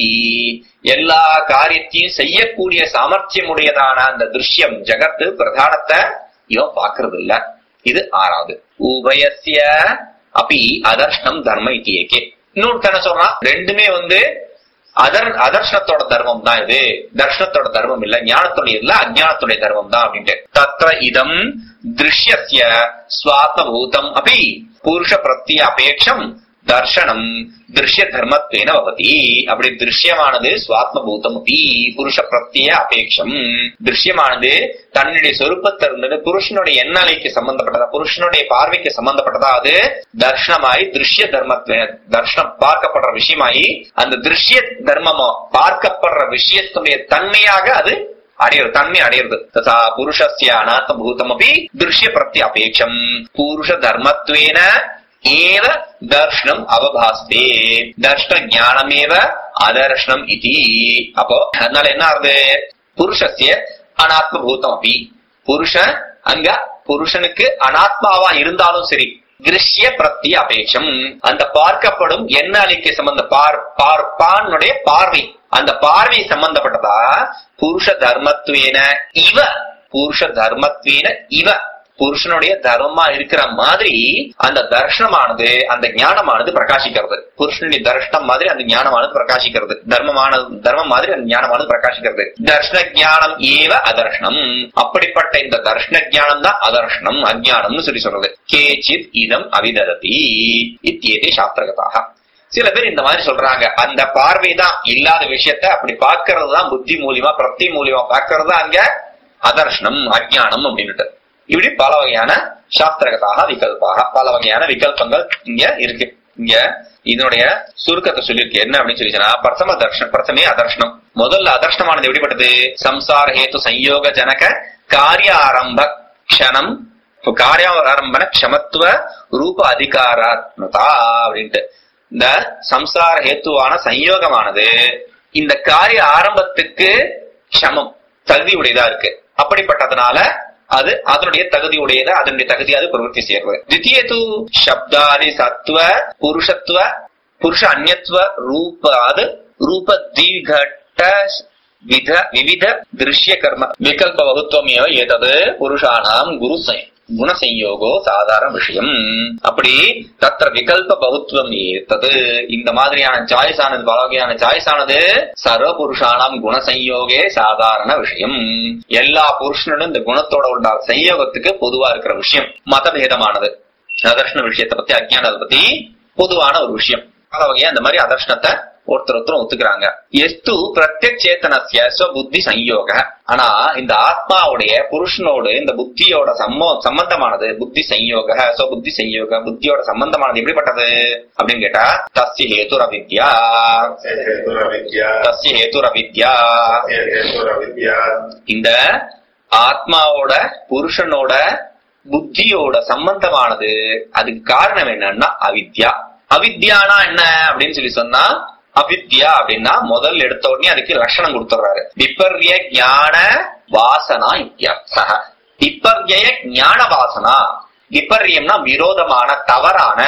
எல்லா காரியத்தையும் செய்யக்கூடிய சாமர்த்தியம் உடையதான அந்த திருஷ்யம் ஜகத்து பிரதானத்தை இவன் பாக்குறது இல்ல இது ஆறாவது உபயசிய அப்பி அதர்ஷ்டம் தர்ம இத்தி ஏகே இன்னொருத்தன சொல்றான் ரெண்டுமே வந்து அதர் அதர்ஷனத்தோட தர்மம் தான் இது தர்ஷனத்தோட தர்மம் இல்ல ஞானத்துடைய இல்ல அஜானத்துடைய தர்மம் தான் அப்படின்ட்டு தத்ர இதம் திருஷ்யஸ்ய ஸ்வாத்மபூதம் அப்படி புருஷ பிரத்திய அபேட்சம் தர்ஷனம் திருஷ்ய தர்மத்வேன பவதி அப்படி திருஷ்யமானது சுவாத்மபூதம் அப்படி புருஷ பிரத்திய அபேட்சம் திருஷ்யமானது தன்னுடைய சொரூபத்தை இருந்தது புருஷனுடைய எண்ணலைக்கு சம்பந்தப்பட்டதா புருஷனுடைய பார்வைக்கு சம்பந்தப்பட்டதா அது தர்ஷனமாய் திருஷ்ய தர்மத்வே தர்ஷனம் பார்க்கப்படுற விஷயமாயி அந்த திருஷ்ய தர்மமோ பார்க்கப்படுற விஷயத்துடைய தன்மையாக அது அடையிறது தன்மை அடையிறது ததா புருஷஸ்ய அநாத்த பூதம் அப்படி திருஷ்ய பிரத்தி அபேட்சம் புருஷ தர்மத்வேன ஏவ தர்ஷனம் அவபாஸ்தே தர்ஷன ஞானமேவ அதர்ஷனம் இதி அப்போ அதனால என்ன ஆகுது புருஷஸ்ய அனாத்ம பூதம் அப்படி புருஷ அங்க புருஷனுக்கு அனாத்மாவா இருந்தாலும் சரி திருஷ்ய பிரத்திய அபேட்சம் அந்த பார்க்கப்படும் என்ன அலைக்கு சம்பந்த பார் பார்ப்பானுடைய பார்வை அந்த பார்வை சம்பந்தப்பட்டதா புருஷ தர்மத்வேன இவ புருஷ தர்மத்வேன இவ புருஷனுடைய தர்மமா இருக்கிற மாதிரி அந்த தர்ஷனமானது அந்த ஞானமானது பிரகாசிக்கிறது புருஷனுடைய தர்ஷனம் மாதிரி அந்த ஞானமானது பிரகாசிக்கிறது தர்மமான தர்மம் மாதிரி அந்த ஞானமானது பிரகாசிக்கிறது தர்ஷன ஞானம் ஏவ அதர்ஷனம் அப்படிப்பட்ட இந்த தர்ஷன ஞானம் தான் அதர்ஷனம் அஜானம்னு சொல்லி சொல்றது கேச்சித் இதம் அவிதரதி இத்தியதே சாஸ்திரகதாக சில பேர் இந்த மாதிரி சொல்றாங்க அந்த பார்வை தான் இல்லாத விஷயத்த அப்படி பார்க்கறது தான் புத்தி மூலியமா பிரத்தி மூலியமா பார்க்கறது தான் அங்க அதர்ஷனம் அஜானம் அப்படின்னுட்டு இப்படி பல வகையான சாஸ்திரகதாக விகல்பாக பல வகையான விகல்பங்கள் இங்க இருக்கு இங்க இதனுடைய சுருக்கத்தை சொல்லியிருக்கு என்ன அப்படின்னு சொல்லிச்சுன்னா பிரதம தர்ஷனம் பிரதமே அதர்ஷனம் முதல்ல அதர்ஷனமானது எப்படிப்பட்டது சம்சார ஹேத்து சம்யோக ஜனக காரிய ஆரம்ப க்ஷணம் காரியாரம்பன க்ஷமத்துவ ரூப அதிகாராத்மதா அப்படின்ட்டு இந்த சம்சார ஹேத்துவான சம்யோகமானது இந்த காரிய ஆரம்பத்துக்கு க்ஷமம் தகுதி உடையதா இருக்கு அப்படிப்பட்டதுனால அது அதனுடைய தகுதி உடையது அதனுடைய தகுதி அது பிரவருத்தி செய்யறது தித்திய தூ சப்தாதி சத்துவ புருஷத்துவ புருஷ அந்யத்துவ ரூப அது ரூப தீகட்ட வித விவித திருஷ்ய கர்ம விகல்ப வகுத்துவமேவ ஏதது புருஷானாம் குரு சை- குணசம்யோகோ சாதாரண விஷயம் அப்படி தத்திர விகல்ப பகுத்துவம் ஏத்தது இந்த மாதிரியான சாய்ஸ் ஆனது பல வகையான சாய்ஸ் ஆனது சர்வ புருஷானாம் குணசம்யோகே சாதாரண விஷயம் எல்லா புருஷனும் இந்த குணத்தோட உள்ள சம்யோகத்துக்கு பொதுவா இருக்கிற விஷயம் மதபேதமானது அதர்ஷன விஷயத்தை பத்தி அஜ்ஞானத்தை பத்தி பொதுவான ஒரு விஷயம் பல வகையா இந்த மாதிரி அதர்ஷனத்தை ஒருத்தர் ஒருத்தர் ஒத்துக்கிறாங்க எஸ்து பிரத்யக் சேத்தனசிய புத்தி சம்யோக ஆனா இந்த ஆத்மாவுடைய புருஷனோடு இந்த புத்தியோட சம்மோ சம்பந்தமானது புத்தி சம்யோக புத்தி சம்யோக புத்தியோட சம்பந்தமானது எப்படிப்பட்டது அப்படின்னு கேட்டா தஸ்ய ஹேதுர் அவித்யா तस्य हेतुरविद्या தஸ்ய ஹேதுர் அவித்யா तस्य हेतुरविद्या இந்த ஆத்மாவோட புருஷனோட புத்தியோட சம்பந்தமானது அதுக்கு காரணம் என்னன்னா அவித்யா அவித்யானா என்ன அப்படின்னு சொல்லி சொன்னா அவித்யா அப்படின்னா முதல் எடுத்த உடனே அதுக்கு லட்சணம் கொடுத்துறாரு விபர்ய ஞான வாசனா இத்தியர்த்தா விபர்ய ஞான வாசனா விபர்யம்னா விரோதமான தவறான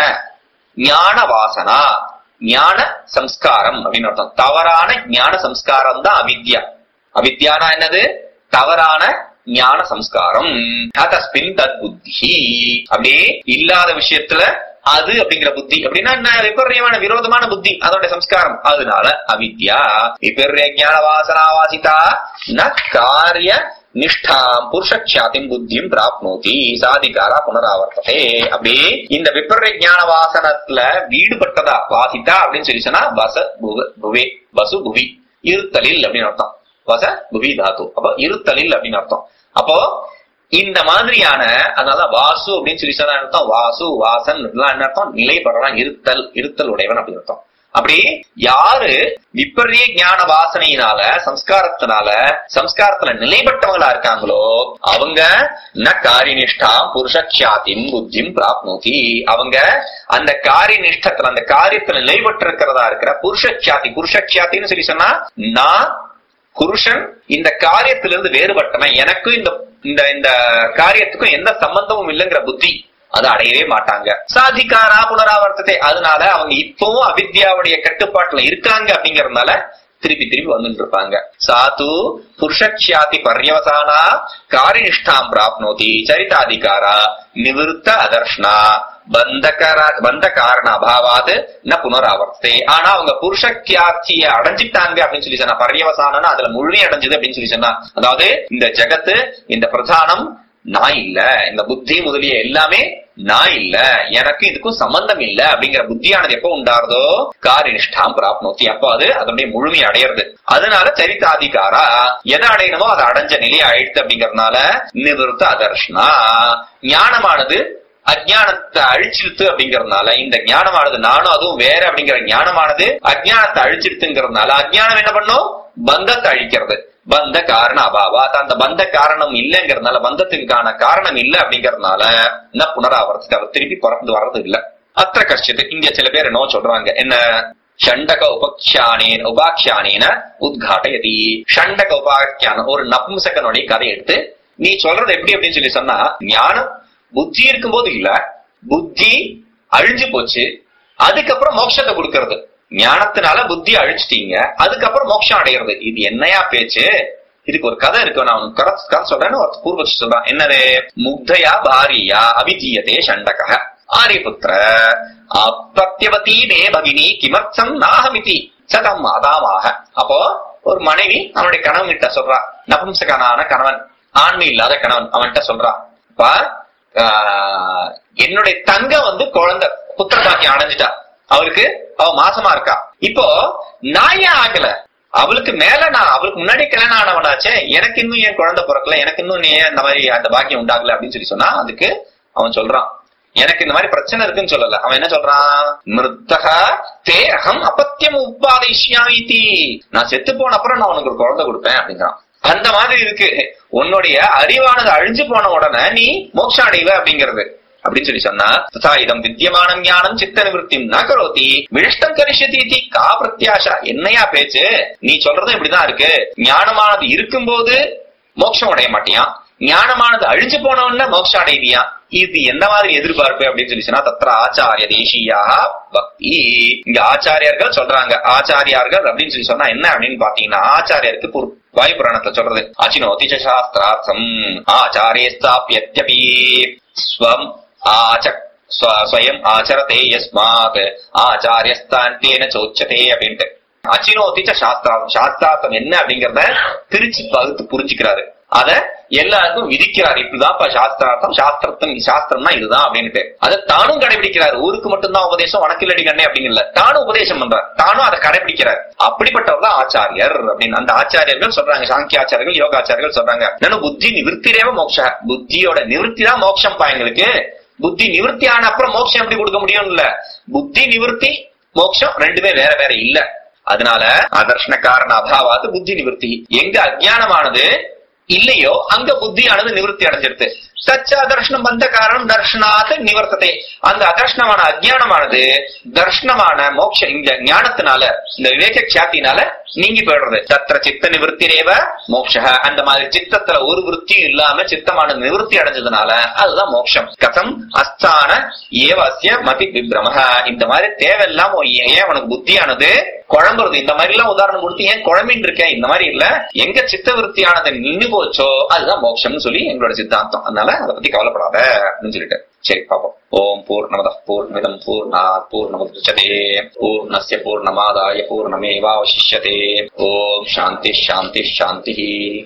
ஞான வாசனா ஞான சம்ஸ்காரம் அப்படின்னு அர்த்தம் தவறான ஞான சம்ஸ்காரம் தான் அவித்யா அவித்யானா என்னது தவறான ஞான சம்ஸ்காரம் தஸ்மின் தத் புத்தி அப்படியே இல்லாத விஷயத்துல அது அப்படிங்கிற புத்தி அப்படின்னா என்ன விபர்யமான விரோதமான புத்தி அதோட சம்ஸ்காரம் அதனால அவித்யா விபர்ய ஞான வாசனா வாசிதா ந காரிய நிஷ்டாம் புருஷக்ஷாத்தின் புத்தியும் பிராப்னோதி சாதிகாரா புனராவர்த்ததே அப்படியே இந்த விபர்ய ஞான வாசனத்துல வீடுபட்டதா வாசித்தா அப்படின்னு சொல்லி சொன்னா வச புவ- புவே வசு புவி இருத்தலில் அப்படின்னு அர்த்தம் வச புவி தாத்து அப்போ இருத்தலில் அப்படின்னு அர்த்தம் அப்போ இந்த மாதிரியான அதனால வாசு அப்படின்னு சொல்லி சொன்னா என்ன அர்த்தம் வாசு வாசன் இதெல்லாம் என்ன அர்த்தம் நிலை பெறலாம் இருத்தல் இருத்தல் உடையவன் அப்படின்னு அர்த்தம் அப்படி யாரு விபரிய ஞான வாசனையினால சம்ஸ்காரத்தினால சம்ஸ்காரத்துல நிலைப்பட்டவங்களா இருக்காங்களோ அவங்க ந காரியனிஷ்டா புருஷக்ஷாத்தின் புத்தியும் பிராப்னோதி அவங்க அந்த காரிய நிஷ்டத்துல அந்த காரியத்துல நிலைப்பட்டு இருக்கிறதா இருக்கிற புருஷக்ஷாதி புருஷக்ஷாத்தின்னு சொல்லி சொன்னா நான் புருஷன் இந்த காரியத்திலிருந்து வேறுபட்டவன் எனக்கும் இந்த இந்த இந்த காரியத்துக்கும் எந்த சம்பந்தமும் இல்லைங்கிற புத்தி அதை அடையவே மாட்டாங்க சாதிகாரா புனராவர்த்தத்தை அதனால அவங்க இப்பவும் அவித்யாவுடைய கட்டுப்பாட்டுல இருக்காங்க அப்படிங்கறதுனால திருப்பி திருப்பி வந்துட்டு இருப்பாங்க சாது புருஷக்ஷாதி பர்யவசானா காரியனிஷ்டாம் பிராப்னோதி சரிதாதிகாரா நிவிருத்த அதர்ஷ்னா பந்தகர பந்த காரண அபாவாது ந புனராவர்த்தே ஆனா அவங்க புருஷக்கியாட்சிய அடைஞ்சிட்டாங்க அப்படின்னு சொல்லி சொன்னா பர்யவசானா அதுல முழுமை அடைஞ்சது அப்படின்னு சொல்லி சொன்னா அதாவது இந்த ஜகத்து இந்த பிரதானம் நான் இல்ல இந்த புத்தி முதலிய எல்லாமே நான் இல்ல எனக்கு இதுக்கும் சம்பந்தம் இல்ல அப்படிங்கிற புத்தியானது எப்போ உண்டாருதோ காரியனிஷ்டாம் பிராப்னோத்தி அப்போ அது அதனுடைய முழுமை அடையிறது அதனால சரிதாதிகாரா எதை அடையணுமோ அதை அடைஞ்ச நிலையை ஆயிடுத்து அப்படிங்கறதுனால நிவிருத்த அதர்ஷ்னா ஞானமானது அஜ்ஞானத்தை அழிச்சிருத்து அப்படிங்கறதுனால இந்த ஞானமானது நானும் அதுவும் வேற அப்படிங்கிற ஞானமானது அஜ்ஞானத்தை அழிச்சிருத்துங்கிறதுனால அஜ்ஞானம் என்ன பண்ணும் பந்தத்தை அழிக்கிறது பந்த காரண அபாவா அந்த பந்த காரணம் இல்லைங்கிறதுனால பந்தத்துக்கான காரணம் இல்ல அப்படிங்கறதுனால என்ன புனராவர்த்தி அவர் திருப்பி பிறந்து வர்றது இல்ல அத்த கஷ்டத்து இங்க சில பேர் என்ன சொல்றாங்க என்ன ஷண்டக உபக்ஷானேன உபாக்கியானேன உத்காட்டயதி ஷண்டக உபாக்கியான ஒரு நபும்சகனுடைய கதை எடுத்து நீ சொல்றது எப்படி அப்படின்னு சொல்லி சொன்னா ஞானம் புத்தி இருக்கும்போது இல்ல புத்தி அழிஞ்சு போச்சு அதுக்கப்புறம் மோட்சத்தை கொடுக்கறது ஞானத்தினால புத்தி அழிச்சிட்டீங்க அதுக்கப்புறம் மோட்சம் அடையிறது இது என்னையா பேச்சு இதுக்கு ஒரு கதை இருக்கு நான் உனக்கு கதை கதை சொல்றேன்னு ஒரு பூர்வச்சு சொல்றான் என்னது முக்தயா பாரியா அபிஜீயதே ஷண்டக ஆரியபுத்திர அப்பிரத்யவதி மே பகினி கிமர்த்தம் நாகமிதி சதம் அதாமாக அப்போ ஒரு மனைவி அவனுடைய கணவன் கிட்ட சொல்றா நபும்சகனான கணவன் ஆண்மை இல்லாத கணவன் அவன்கிட்ட சொல்றான் அப்பா ஆஹ், என்னுடைய தங்க வந்து குழந்தை புத்திர பாக்கியம் அடைஞ்சிட்டா அவளுக்கு அவ மாசமா இருக்கா இப்போ நான் ஏன் ஆகல அவளுக்கு மேல நான் அவளுக்கு முன்னாடி கல்யாணம் ஆனவனாச்சே எனக்கு இன்னும் ஏன் குழந்தை பிறக்கல எனக்கு இன்னும் ஏன் அந்த மாதிரி அந்த பாக்கியம் உண்டாகல அப்படின்னு சொல்லி சொன்னா அதுக்கு அவன் சொல்றான் எனக்கு இந்த மாதிரி பிரச்சனை இருக்குன்னு சொல்லல அவன் என்ன சொல்றான் மிருத்தக தே அகம் அப்பத்தியம் உபாதிஷ்யாமி நான் செத்து போன அப்புறம் நான் உனக்கு ஒரு குழந்தை கொடுப்பேன் அப்படிங்கிறான் அந்த மாதிரி இருக்கு உன்னுடைய அறிவானது அழிஞ்சு போன உடனே நீ மோட்சம் அடைவ அப்படிங்கிறது அப்படின்னு சொல்லி சொன்னா ததா இதம் வித்தியமானம் ஞானம் சித்த நிவൃத்தி ந கரோதி வினஷ்டம் கரிஷதி இதி கா பிரத்யாஷா என்னையா பேச்சு நீ சொல்றதும் இப்படிதான் இருக்கு ஞானமானது இருக்கும்போது மோட்சம் அடைய மாட்டியான் ஞானமானது அழிஞ்சு போனவன மோட்சம் அடைவியா இது எந்த மாதிரி எதிர்பார்ப்பு அப்படின்னு சொல்லி சொன்னா தத்திர ஆச்சாரிய தேசியா பக்தி இங்க ஆச்சாரியார்கள் சொல்றாங்க ஆச்சாரியார்கள் அப்படின்னு சொல்லி சொன்னா என்ன அப்படின்னு பாத்தீங்கன்னா ஆச்சாரியருக்கு புர்- வாயு புராணத்துல சொல்றது அச்சினோதி ச சாஸ்திரார்த்தம் ஆச்சாரிய ஸ்தாபியத்யபி ஸ்வம் ஆச்ச ஸ்வ- ஸ்வயம் ஆச்சரதே யஸ்மாத் ஆச்சாரியஸ்தான்டேன சோச்சதே அப்படின்ட்டு அச்சினோதி ச சாஸ்திரம் சாஸ்திரார்த்தம் என்ன அப்படிங்கறத பிரிச்சு பகுத்து புரிஞ்சுக்கிறாரு அத எல்லாருக்கும் விதிக்கிறார் இப்படிதான்ப்பா சாஸ்திரார்த்தம் சாஸ்திரத்தம் சாஸ்திரம்னா இதுதான் அப்படின்ட்டு அதை தானும் கடைபிடிக்கிறார் ஊருக்கு மட்டும்தான் உபதேசம் உனக்கு இல்லடி கண்ணே அப்படிங்கல தானும் உபதேசம் பண்றார் தானும் அதை கடைபிடிக்கிறார் அப்படிப்பட்டவர் தான் ஆச்சாரியர் அப்படின்னு அந்த ஆச்சாரியர்கள் சொல்றாங்க சாங்கிய ஆச்சாரியர்கள் யோகாச்சாரியர்கள் சொல்றாங்க நானும் புத்தி நிவர்த்திரேவ மோட்ச புத்தியோட நிவர்த்தி தான் மோட்சம் பா எங்களுக்கு புத்தி நிவர்த்தி ஆன அப்புறம் மோட்சம் எப்படி கொடுக்க முடியும் இல்ல புத்தி நிவர்த்தி மோட்சம் ரெண்டுமே வேற வேற இல்ல அதனால அதர்ஷன காரண அபாவாது புத்தி நிவர்த்தி எங்க அஜ்ஞானமானது இல்லையோ அங்க புத்தியானது நிவர்த்தி அடைஞ்சிருது சச்ச அதர்ஷனம் வந்த காரணம் தர்ஷனாத் நிவர்த்தத்தை அந்த அதர்ஷனமான அஜ்ஞானமானது தர்ஷனமான மோட்ச இந்த ஞானத்தினால இந்த விவேக கியாத்தினால நீங்கி போயிடுறது தத்திர சித்த நிவர்த்திரேவ மோட்ச அந்த மாதிரி சித்தத்துல ஒரு விருத்தியும் இல்லாம சித்தமான நிவர்த்தி அடைஞ்சதுனால அதுதான் மோட்சம் கதம் அஸ்தான ஏவாசிய மதி விப்ரமஹ இந்த மாதிரி தேவையில்லாம ஏன் உனக்கு புத்தியானது குழம்புறது இந்த மாதிரி எல்லாம் உதாரணம் கொடுத்து ஏன் குழம்பின்னு இருக்கேன் இந்த மாதிரி இல்ல எங்க சித்த விருத்தியானது நின்னு போச்சோ அதுதான் மோட்சம்னு சொல்லி எங்களோட சித்தாந்தம் அதனால அதை பத்தி கவலைப்படாத அப்படின்னு சொல்லிட்டு சரி பாப்போம் ஓம் பூர்ணமத பூர்ணமிதம் பூர்ணாத் பூர்ணமுதச்சதே பூர்ணஸ்ய பூர்ணமாதாய பூர்ணமேவாவசிஷ்யதே ஓம் சாந்தி சாந்தி சாந்தி